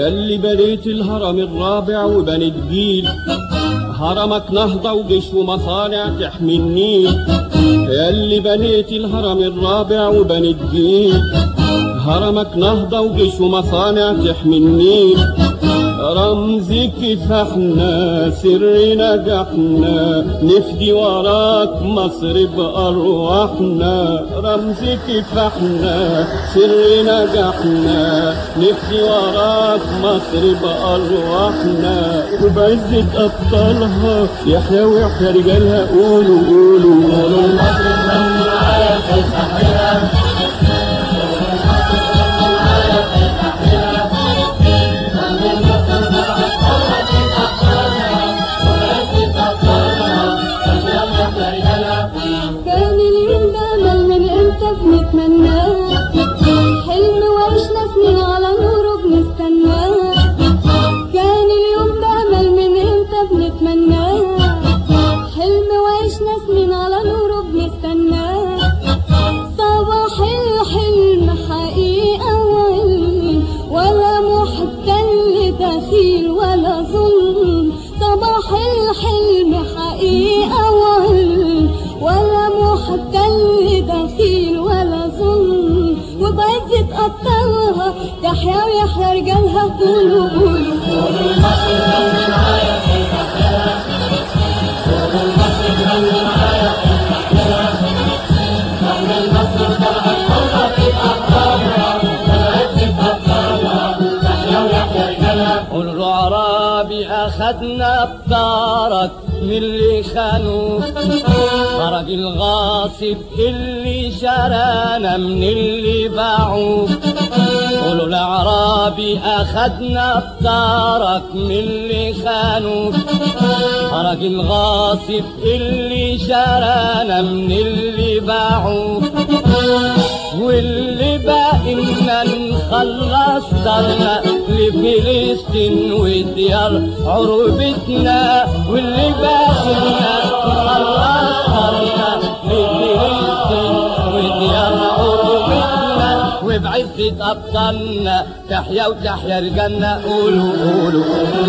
ياللي بنيت الهرم الرابع وبنيت جيل هرمك نهضة وجيش ومصانع تحمي النيل ياللي بنيت الهرم الرابع وبنيت جيل هرمك نهضة وجيش ومصانع تحمي النيل رمزك فاحنا سر نجاحنا نفدي وراك مصر بأرواحنا رمزك فاحنا سر نجاحنا نفدي وراك مصر بأرواحنا وبعزة أبطالها يحيى ويحيى رجالها قولوا قولوا قولوا مصر كان اليوم ده امل من امتى بنتمناه حلم وعشنا سنين على نوره بنستناه كان اليوم ده امل من امتى بنتمناه حلم وعشنا سنين على نوره بنستناه صباح الحلم حقيقة وعلم ولا محتل دخيل ولا ظلم صباح الحلم حقيقة وعلم ولا محتل دخيل ولا ظلم وبعزة أبطالها تحيا ويحيا رجالها قولوا قولوا قول عرابي أخدنا بطارك من اللي خانوك خرج الغاصب اللي شرانا من اللي باعوك قولوا الأعرابي أخدنا بطارك من اللي خانوك خرج الغاصب اللي شرانا من اللي باعوك واللي باقي لنا نخلص دارنا لفلسطين وديار عروبتنا واللي باقي لنا نخلص دارنا لفلسطين وديار عروبتنا وبعزة أبطالنا تحيا وتحيا رجالنا قولوا قولوا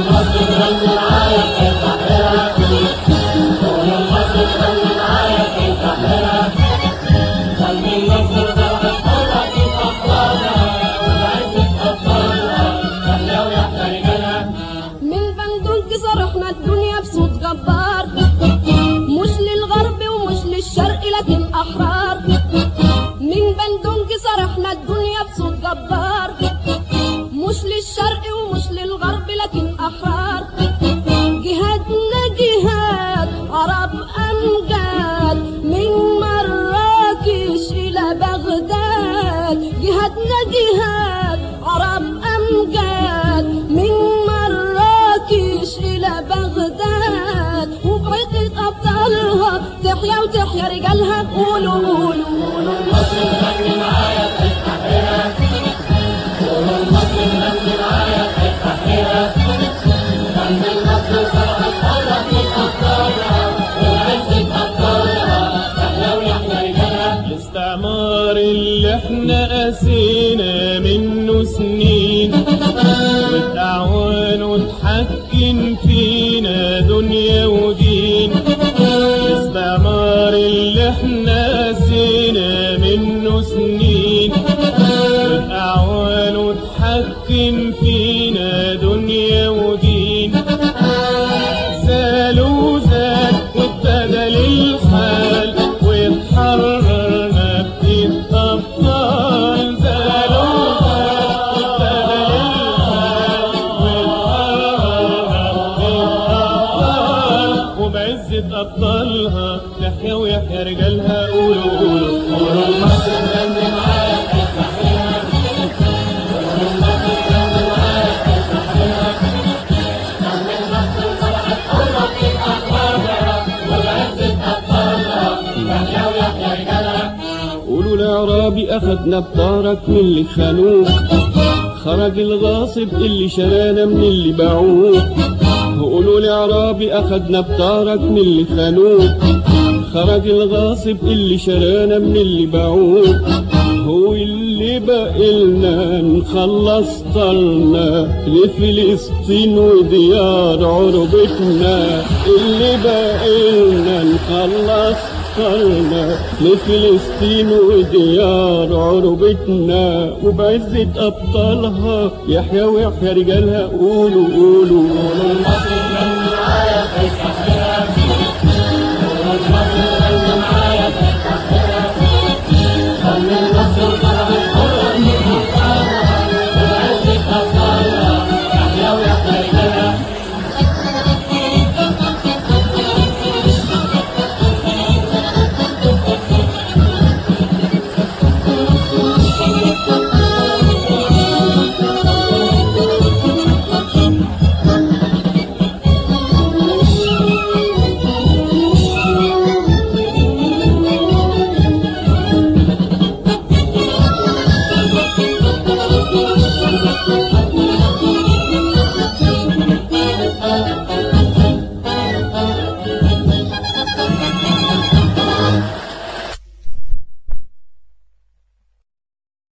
من بندق صرحنا الدنيا بصوت جبار مش للغرب ومش للشرق لكن أحرار من بندق صرحنا الدنيا بصوت جبار مش للشرق ومش للغرب لكن أحرار جهادنا جهاد عرب أمجاد من مراكش إلى بغداد جهادنا جهاد عرب أمجاد من مراكش إلى بغداد وبعزة أبطالها تحيا وتحيا رجالها قولوا قولوا الاستعمار اللي احنا قاسينا منه سنين والأعوان وتحكم فينا دنيا ودين الاستعمار اللي احنا قاسينا منه سنين والأعوان وتحكم فينا دنيا ودين زالوا زال وابتدى للحال واتحررنا بإيد أبطال زالوا زال وابتدى للحال واتحررنا بإيد أبطال وبعزة أبطالها تحيا ويحيا رجالها قولوا قولوا قولوا مصر غني معايا قولوا الأعرابي أخدنا بطارك من اللي خانوك خرج الغاصب اللي شرانا من اللي باعوك قولوا الأعرابي أخدنا بطارك من اللي خانوك خرج الغاصب اللي شرانا من اللي باعوك هو اللي بقلنا نخلص طلنا لفلسطين وديار عربتنا اللي بقلنا نخلص طلنا لفلسطين وديار عربتنا وبعزة أبطالها يحيى ويحيى رجالها قولوا قولوا مصر من معايا في التحرير